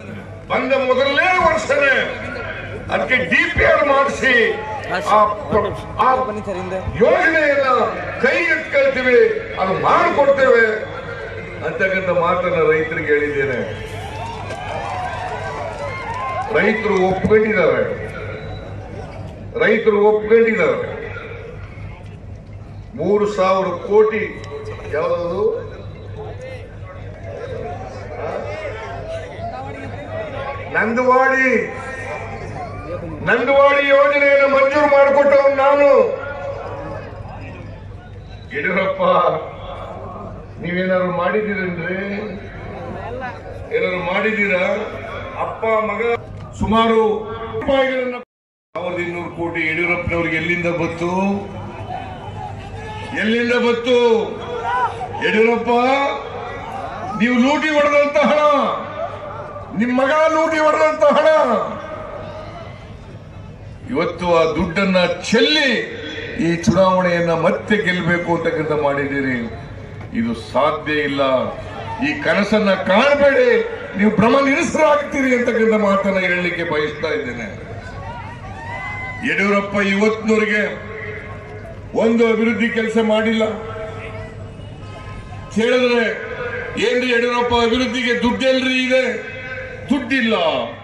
ಬಂದ ಮೊದಲನೇ ವರ್ಷನೇ ಅದಕ್ಕೆ ಡಿ ಪಿ ಆರ್ ಮಾಡಿಸಿ ಆ ಪ- ಆ ಬನ್ನಿ ಸರ್ ಹಿಂದೆ ಯೋಜನೆಯನ್ನ ಕೈ ಎತ್ಕೊಳ್ತೀವಿ ಅದು ಮಾಡಿಕೊಡ್ತೇವೆ ಅಂತಕ್ಕಂಥ ಮಾತನ್ನ ರೈತರಿಗೆ ಹೇಳಿದ್ದೇನೆ ರೈತರು ಒಪ್ಕೊಂಡಿದ್ದಾರೆ ರೈತರು ಒಪ್ಕೊಂಡಿದ್ದಾರೆ ಮೂರು ಸಾವಿರ ಕೋಟಿ ಯಾವುದು ನಂದವಾಡಿ ನಂದವಾಡಿ ಯೋಜನೆಯನ್ನು ಮಂಜೂರು ಮಾಡಿಕೊಟ್ಟವನು ನಾನು ಯಡಿಯೂರಪ್ಪ ನೀವೇನಾದ್ರು ಮಾಡಿದ್ದೀರೇನ್ರಿ ಏನಾದ್ರು ಮಾಡಿದ್ದೀರಾ ಅಪ್ಪ ಮಗ ಸುಮಾರು ರೂಪಾಯಿಗಳನ್ನ ಸಾವಿರದ ಇನ್ನೂರು ಕೋಟಿ ಯಡಿಯೂರಪ್ಪನವ್ರಿಗೆ ಎಲ್ಲಿಂದ ಬತ್ತು ಎಲ್ಲಿಂದ ಬತ್ತು ಯಡಿಯೂರಪ್ಪ ನೀವು ಲೂಟಿ ಹೊಡೆದಂತ ಹಣ ನಿಮ್ಮ ಮಗ ಲೂಟಿ ಹೊಡೆದಂತ ಹಣ ಇವತ್ತು ಆ ದುಡ್ಡನ್ನ ಚೆಲ್ಲಿ ಈ ಚುನಾವಣೆಯನ್ನ ಮತ್ತೆ ಗೆಲ್ಲಬೇಕು ಅಂತಕ್ಕಂಥ ಮಾಡಿದ್ದೀರಿ ಇದು ಸಾಧ್ಯ ಇಲ್ಲ ಈ ಕನಸನ್ನ ಕಾಣಬೇಡಿ ನೀವು ಭ್ರಮ ನಿರಸರಾಗ್ತೀರಿ ಅಂತಕ್ಕಂಥ ಮಾತನ್ನ ಹೇಳಲಿಕ್ಕೆ ಬಯಸ್ತಾ ಇದ್ದೇನೆ ಯಡಿಯೂರಪ್ಪ ಇವತ್ತಿನವರೆಗೆ ಒಂದು ಅಭಿವೃದ್ಧಿ ಕೆಲಸ ಮಾಡಿಲ್ಲ ಕೇಳಿದ್ರೆ ಏನ್ರಿ ಯಡಿಯೂರಪ್ಪ ಅಭಿವೃದ್ಧಿಗೆ ದುಡ್ಡೆಲ್ರಿ ಇದೆ ದುಡ್ಡಿಲ್ಲ